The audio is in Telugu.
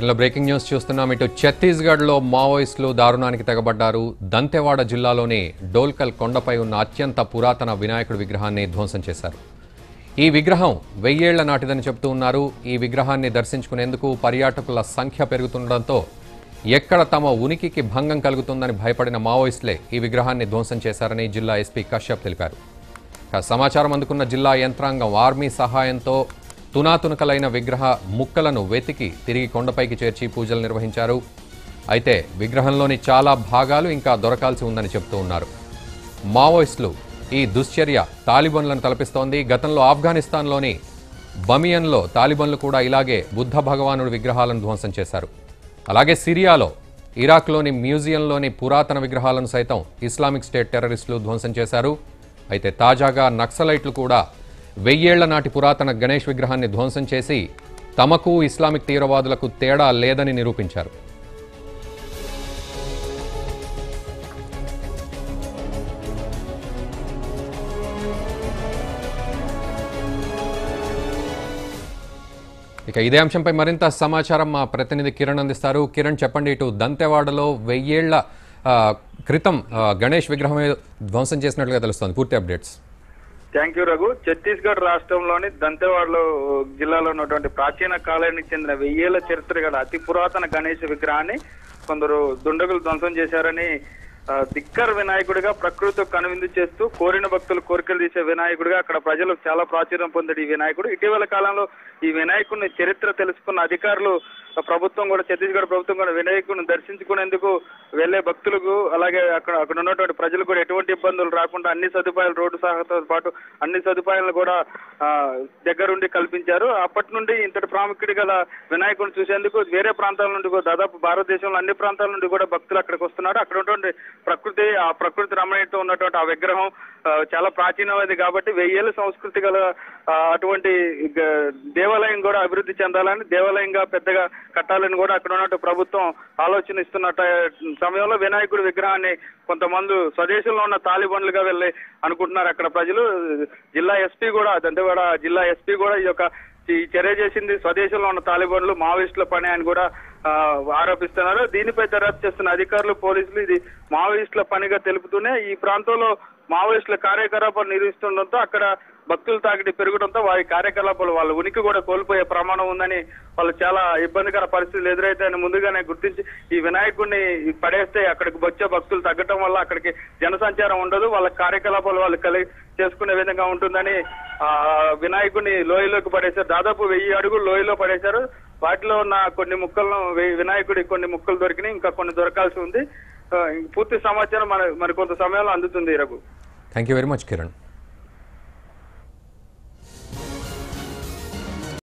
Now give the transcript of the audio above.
బులెటిన్లో బ్రేకింగ్ న్యూస్ చూస్తున్నాం ఇటు ఛత్తీస్గఢ్లో మావోయిస్టులు దారుణానికి తెగబడ్డారు దంతెవాడ జిల్లాలోని డోల్కల్ కొండపై ఉన్న అత్యంత పురాతన వినాయకుడి విగ్రహాన్ని ధ్వంసం చేశారు ఈ విగ్రహం వెయ్యేళ్ల నాటిదని చెబుతూ ఉన్నారు ఈ విగ్రహాన్ని దర్శించుకునేందుకు పర్యాటకుల సంఖ్య పెరుగుతుండటంతో ఎక్కడ తమ ఉనికికి భంగం కలుగుతుందని భయపడిన మావోయిస్టులే ఈ విగ్రహాన్ని ధ్వంసం చేశారని జిల్లా ఎస్పీ కశ్యప్ తెలిపారు ఇక సమాచారం అందుకున్న జిల్లా యంత్రాంగం ఆర్మీ సహాయంతో తునాతునకలైన విగ్రహ ముక్కలను వెతికి తిరిగి కొండపైకి చేర్చి పూజలు నిర్వహించారు అయితే విగ్రహంలోని చాలా భాగాలు ఇంకా దొరకాల్సి ఉందని చెబుతూ ఉన్నారు మావోయిస్టులు ఈ దుశ్చర్య తాలిబన్లను తలపిస్తోంది గతంలో ఆఫ్ఘనిస్తాన్లోని బమియన్లో తాలిబన్లు కూడా ఇలాగే బుద్ధ భగవానుడి విగ్రహాలను ధ్వంసం చేశారు అలాగే సిరియాలో ఇరాక్లోని మ్యూజియంలోని పురాతన విగ్రహాలను సైతం ఇస్లామిక్ స్టేట్ టెర్రరిస్టులు ధ్వంసం చేశారు అయితే తాజాగా నక్సలైట్లు కూడా వెయ్యేళ్ల నాటి పురాతన గణేష్ విగ్రహాన్ని ధ్వంసం చేసి తమకు ఇస్లామిక్ తీవ్రవాదులకు తేడా లేదని నిరూపించారు ఇక ఇదే అంశంపై మరింత సమాచారం మా ప్రతినిధి కిరణ్ అందిస్తారు కిరణ్ చెప్పండి ఇటు దంతెవాడలో వెయ్యేళ్ల ఆ, క్రితం ఆ, గణేష్ విగ్రహం ధ్వంసం చేసినట్లుగా తెలుస్తోంది పూర్తి updates thank you Raghu Chhattisgarh రాష్ట్రంలోని దంతెవాడలో జిల్లాలో ఉన్నటువంటి ప్రాచీన కాలానికి చెందిన వెయ్యేళ్ల చరిత్ర గల అతి పురాతన గణేష్ విగ్రహాన్ని కొందరు దుండగులు ధ్వంసం చేశారని ఆ, దిక్కర్ వినాయకుడిగా ప్రకృతి కనువిందు చేస్తూ కోరిన భక్తులు కోరికలు తీసే వినాయకుడిగా అక్కడ ప్రజలు చాలా ప్రాచుర్యం పొందాడు ఈ వినాయకుడు ఇటీవల కాలంలో ఈ వినాయకుడిని చరిత్ర తెలుసుకున్న అధికారులు ఆ, ప్రభుత్వం కూడా ఛత్తీస్గఢ్ ప్రభుత్వం కూడా వినాయకుడిని దర్శించుకునేందుకు వెళ్లే భక్తులకు అలాగే అక్కడ అక్కడ ఉన్నటువంటి ప్రజలు కూడా ఎటువంటి ఇబ్బందులు రాకుండా అన్ని సదుపాయాలు రోడ్డు సహాయంతో పాటు అన్ని సదుపాయాలను కూడా ఆ, దగ్గరుండి కల్పించారు అప్పటి నుండి ఇంతటి ప్రాముఖ్యత గల వినాయకుడిని చూసేందుకు వేరే ప్రాంతాల నుండి కూడా దాదాపు భారతదేశంలో అన్ని ప్రాంతాల నుండి కూడా భక్తులు అక్కడికి వస్తున్నారు అక్కడ ఉన్నటువంటి ప్రకృతి ఆ ప్రకృతి రమణీయతో ఉన్నటువంటి ఆ విగ్రహం ఆ, చాలా ప్రాచీనమైనది కాబట్టి వెయ్యేళ్ళ సంస్కృతి గల ఆ, అటువంటి గ- దేవాలయం కూడా అభివృద్ధి చెందాలని దేవాలయంగా పెద్దగా కట్టాలని కూడా అక్కడ ఉన్నట్టు ప్రభుత్వం ఆలోచన ఇస్తున్న ట- సమయంలో వినాయకుడి విగ్రహాన్ని కొంతమంది స్వదేశంలో ఉన్న తాలిబన్లుగా వెళ్ళి అనుకుంటున్నారు అక్కడ ప్రజలు జిల్లా ఎస్పీ కూడా దంతెవాడ జిల్లా ఎస్పీ కూడా ఈ యొక్క ఈ చర్య చేసింది స్వదేశంలో ఉన్న తాలిబాన్లు మావోయిస్టుల పని అని కూడా ఆ, ఆరోపిస్తున్నారు దీనిపై దర్యాప్తు చేస్తున్న అధికారులు పోలీసులు ఇది మావోయిస్టుల పనిగా తెలుపుతూనే ఈ ప్రాంతంలో మావోయిస్టుల కార్యకలాపాలు నిర్వహిస్తుండటంతో అక్కడ భక్తుల తాకిడి పెరగడంతో వారి కార్యకలాపాలు వాళ్ళ ఉనికి కూడా కోల్పోయే ప్రమాణం ఉందని వాళ్ళు చాలా ఇబ్బందికర పరిస్థితులు ఎదురైతాయని ముందుగానే గుర్తించి ఈ వినాయకుడిని పడేస్తే అక్కడికి వచ్చే భక్తులు తగ్గటం వల్ల అక్కడికి జనసంచారం ఉండదు వాళ్ళ కార్యకలాపాలు వాళ్ళు కలిగి చేసుకునే విధంగా ఉంటుందని ఆ వినాయకుడిని లోయలోకి పడేశారు దాదాపు వెయ్యి అడుగులు లోయలో పడేశారు వాటిలో ఉన్న కొన్ని ముక్కలను వెయ్యి- వినాయకుడి కొన్ని ముక్కలు దొరికినాయి ఇంకా కొన్ని దొరకాల్సి ఉంది ఆ, పూర్తి సమాచారం మన మరి కొంత సమయంలో అందుతుంది Raghu thank you very much Kiran